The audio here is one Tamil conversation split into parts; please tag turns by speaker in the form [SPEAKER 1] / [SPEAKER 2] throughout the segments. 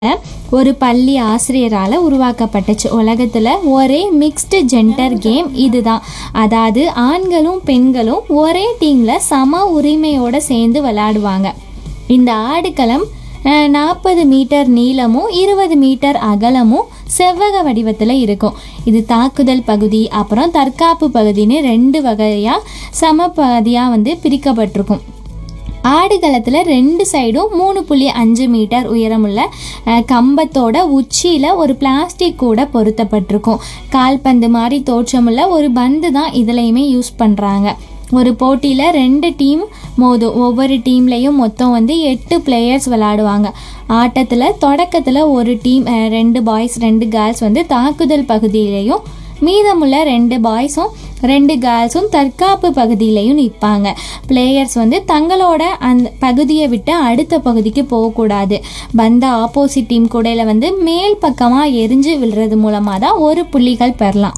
[SPEAKER 1] ஒரு பள்ளி ஆசிரியரால் உருவாக்கப்பட்டுச்சு உலகத்தில் ஒரே மிக்ஸ்டு ஜெண்டர் கேம் இதுதான் அதாவது ஆண்களும் பெண்களும் ஒரே டீமில் சம உரிமையோடு சேர்ந்து விளையாடுவாங்க இந்த ஆடுகளம் நாற்பது மீட்டர் நீளமும் இருபது மீட்டர் அகலமும் செவ்வக வடிவத்தில் இருக்கும் இது தாக்குதல் பகுதி அப்புறம் தற்காப்பு பகுதின்னு ரெண்டு வகையாக சம பகுதியாக வந்து பிரிக்கப்பட்டிருக்கும் ஆடுகளத்தில் ரெண்டு சைடும் மூணு புள்ளி அஞ்சு மீட்டர் உயரமுள்ள அஹ், கம்பத்தோட உச்சியில் ஒரு பிளாஸ்டிக் கூட பொருத்தப்பட்டிருக்கும் கால்பந்து மாதிரி தோற்றமுள்ள ஒரு பந்து தான் இதுலையுமே யூஸ் பண்ணுறாங்க ஒரு போட்டியில் ரெண்டு டீம் மோதும் ஒவ்வொரு டீம்லேயும் மொத்தம் வந்து எட்டு பிளேயர்ஸ் விளையாடுவாங்க ஆட்டத்தில் தொடக்கத்தில் ஒரு டீம் அஹ், ரெண்டு பாய்ஸ் ரெண்டு கேர்ள்ஸ் வந்து தாக்குதல் பகுதியிலையும் மீதமுள்ள ரெண்டு பாய்ஸும் ரெண்டு கேர்ள்ஸும் தற்காப்பு பகுதியிலையும் நிற்பாங்க பிளேயர்ஸ் வந்து தங்களோட அந்த பகுதியை விட்டு அடுத்த பகுதிக்கு போகக்கூடாது பந்த ஆப்போசிட் டீம் கூடையில் வந்து மேல் பக்கமாக எரிஞ்சு விழுறது மூலமாக தான் ஒரு புள்ளிகள் பெறலாம்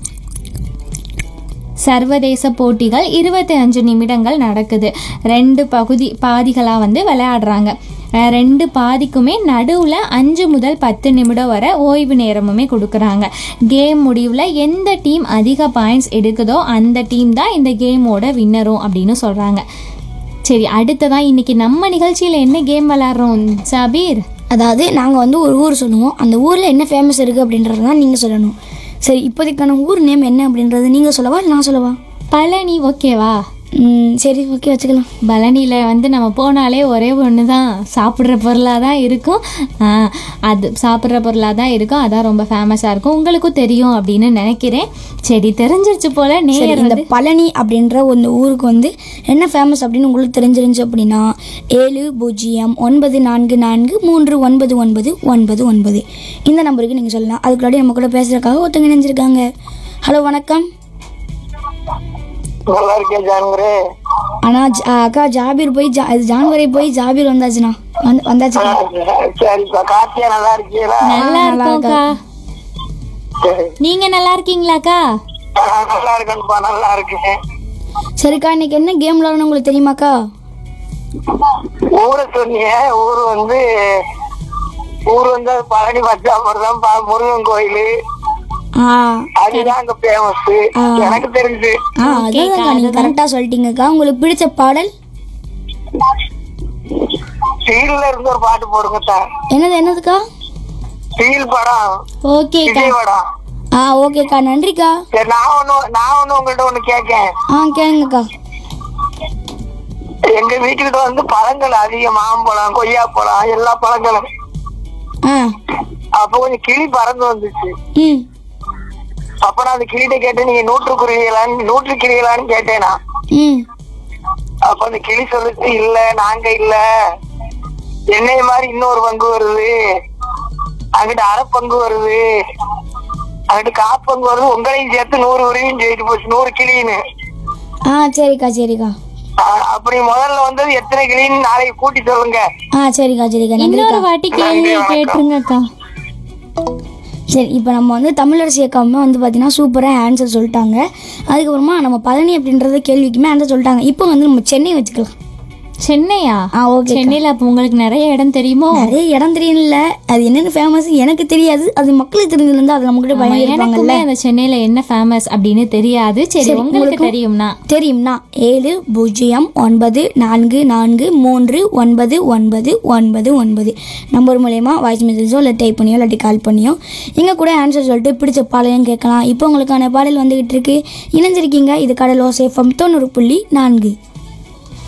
[SPEAKER 1] சர்வதேச போட்டிகள் இருபத்தி அஞ்சு நிமிடங்கள் நடக்குது ரெண்டு பகுதி பாதிகளாக வந்து விளையாடுறாங்க அஹ் ரெண்டு பாதிக்குமே நடுவில் அஞ்சு முதல் பத்து நிமிடம் வரை ஓய்வு நேரமுமே கொடுக்குறாங்க கேம் முடிவில் எந்த டீம் அதிக பாயிண்ட்ஸ் எடுக்குதோ அந்த டீம் தான் இந்த கேமோட வின்னரும் அப்படின்னு சொல்கிறாங்க சரி அடுத்ததான் இன்னைக்கு நம்ம நிகழ்ச்சியில் என்ன கேம் விளையாடுறோம் சபீர்
[SPEAKER 2] அதாவது நாங்கள் வந்து ஒரு ஊர் சொல்லுவோம் அந்த ஊரில் என்ன ஃபேமஸ் இருக்குது அப்படின்றது தான் நீங்கள் சொல்லணும் சரி இப்போதைக்கான ஊர் நேம் என்ன அப்படின்றது நீங்கள் சொல்லவா இல்லை நான் சொல்லவா
[SPEAKER 1] பழனி ஓகேவா
[SPEAKER 2] ம், சரி ஓகே வச்சுக்கலாம்
[SPEAKER 1] பழனியில் வந்து நம்ம போனாலே ஒரே ஒன்று தான் சாப்பிட்ற பொருளாக தான் இருக்கும் ஆ, அது சாப்பிட்ற பொருளாக தான் இருக்கும் அதான் ரொம்ப ஃபேமஸாக இருக்கும் உங்களுக்கும் தெரியும் அப்படின்னு நினைக்கிறேன் சரி தெரிஞ்சிருச்சு போல
[SPEAKER 2] சரி
[SPEAKER 1] நேயர்
[SPEAKER 2] இந்த
[SPEAKER 1] வந்து
[SPEAKER 2] பழனி அப்படின்ற ஒரு ஊருக்கு வந்து என்ன ஃபேமஸ் அப்படின்னு உங்களுக்கு தெரிஞ்சிருந்துச்சு அப்படின்னா ஏழு பூஜ்ஜியம் ஒன்பது நான்கு நான்கு மூன்று ஒன்பது ஒன்பது ஒன்பது ஒன்பது இந்த நம்பருக்கு நீங்கள் சொல்லலாம் அதுக்குள்ளாடி நம்ம கூட பேசுறதுக்காக ஒருத்தவங்க நினைஞ்சிருக்காங்க ஹலோ வணக்கம்
[SPEAKER 3] நல்லா இருக்கேன் ஜானுங்கரே
[SPEAKER 2] ஆனால் ஜ- அக்கா ஜாபீர் போய் ஜா இது ஜான்வரி போய் ஜாபீர் வந்தாச்சுண்ணா வந்து வந்தாச்சுக்கா
[SPEAKER 3] சரிப்பா கார்த்தியா நல்லா இருக்கீங்களா
[SPEAKER 1] நல்லா இருக்கோம்க்கா
[SPEAKER 3] சரி.
[SPEAKER 1] நீங்க நல்லா இருக்கீங்களாக்கா
[SPEAKER 3] ஆ, நல்லா இருக்கேன்ப்பா நல்லா இருக்கேன்
[SPEAKER 2] சரிக்கா இன்னைக்கு என்ன கேம் விளாடணும் உங்களுக்கு தெரியுமாக்கா
[SPEAKER 3] ஊரை சொன்னீங்க ஊர் வந்து ஊர் வந்து பழனி பச்சாமரம் தான் முருகன் கோயில்
[SPEAKER 2] ஆ
[SPEAKER 3] அதுதான் அங்க ஃபேமஸ்
[SPEAKER 2] ஆ.
[SPEAKER 3] எனக்கு தெரிஞ்சு
[SPEAKER 2] ஆ அதுதான்க்கா நீங்கள் கரெக்டாக சொல்லிட்டீங்கக்கா உங்களுக்கு பிடிச்ச பாடல்
[SPEAKER 3] ஸ்டீல்ல இருந்து ஒரு பாட்டு போடுங்க சார்
[SPEAKER 2] என்னது என்னதுக்கா
[SPEAKER 3] ஸ்டீல் படம்
[SPEAKER 1] ஓகேக்கா
[SPEAKER 3] விஜய் படம்
[SPEAKER 2] ஆ ஓகேக்கா நன்றிக்கா
[SPEAKER 3] சரி நான் ஒண்ணு நான் ஒண்ணு உங்கள்ட்ட ஒண்ணு கேட்கேன்
[SPEAKER 2] ஆ கேளுங்கக்கா
[SPEAKER 3] எங்க வீட்டுக்கிட்ட வந்து பழங்கள் அதிகம் மாம்பழம் கொய்யாப்பழம் எல்லா பழங்களும்
[SPEAKER 2] ஆ
[SPEAKER 3] அப்ப கொஞ்சம் கிளி பறந்து வந்துச்சு
[SPEAKER 2] ம்
[SPEAKER 3] அப்ப நான் அந்த கிளிகிட்ட கேட்டேன் நீங்க நூற்று குருவிகளான்னு நூற்று கிளிகளான்னு கேட்டேனா
[SPEAKER 2] ம்
[SPEAKER 3] அப்ப அந்த கிளி சொல்லுச்சு இல்ல நாங்க இல்ல என்னைய மாதிரி இன்னொரு பங்கு வருது அங்கிட்டு அரை பங்கு வருது அங்கிட்டு காப்பு பங்கு வருது உங்களையும் சேர்த்து நூறு உருவியும் சொல்லிட்டு போச்சு நூறு கிளின்னு
[SPEAKER 2] ஆ சரிக்கா சரிக்கா
[SPEAKER 3] ஆஹ் அப்படி முதல்ல வந்தது எத்தனை கிளின்னு நாளைக்கு கூட்டி சொல்லுங்க
[SPEAKER 2] ஆ சரிக்கா சரிக்கா
[SPEAKER 1] இன்னொரு
[SPEAKER 2] நன்றிக்கா
[SPEAKER 1] வாட்டி கேள்வி கேட்டுருங்கக்கா
[SPEAKER 2] சரி இப்போ நம்ம வந்து தமிழரசி அக்காவுமே வந்து பார்த்தீங்கன்னா சூப்பராக ஆன்சர் சொல்லிட்டாங்க அதுக்கப்புறமா நம்ம பழனி அப்படின்றத கேள்விக்குமே ஆன்சர் சொல்லிட்டாங்க இப்போ வந்து நம்ம சென்னை வச்சுக்கலாம்
[SPEAKER 1] சென்னையா
[SPEAKER 2] ஆ ஓகே
[SPEAKER 1] சென்னையில் அப்போ உங்களுக்கு நிறைய இடம் தெரியுமோ
[SPEAKER 2] நிறைய இடம் தெரியல அது என்னென்ன ஃபேமஸ் எனக்கு தெரியாது அது மக்களுக்கு தெரிஞ்சிருந்தா அது நம்மகிட்ட
[SPEAKER 1] ஆமா,
[SPEAKER 2] பயன்படுத்தாங்கல்ல
[SPEAKER 1] எனக்குமே அந்த சென்னையில என்ன ஃபேமஸ் அப்படின்னு தெரியாது சரி
[SPEAKER 2] சரி,
[SPEAKER 1] உங்களுக்கு
[SPEAKER 2] உங்களுக்கும்
[SPEAKER 1] தெரியும்னா
[SPEAKER 2] தெரியும்னா ஏழு பூஜ்ஜியம் ஒன்பது நான்கு நான்கு மூன்று ஒன்பது ஒன்பது ஒன்பது ஒன்பது நம்பர் மூலயமா வாய்ஸ் மெசேஜோ இல்லை டைப் பண்ணியோ இல்லாட்டி கால் பண்ணியோ எங்கள் கூட ஆன்சர் சொல்லிட்டு பிடிச்ச பாடலையும் கேட்கலாம் இப்போ உங்களுக்கான பாடல் வந்துகிட்டு இருக்கு இணைஞ்சிருக்கீங்க இது கடல் ஓசேஃபம் தொண்ணூறு புள்ளி நான்கு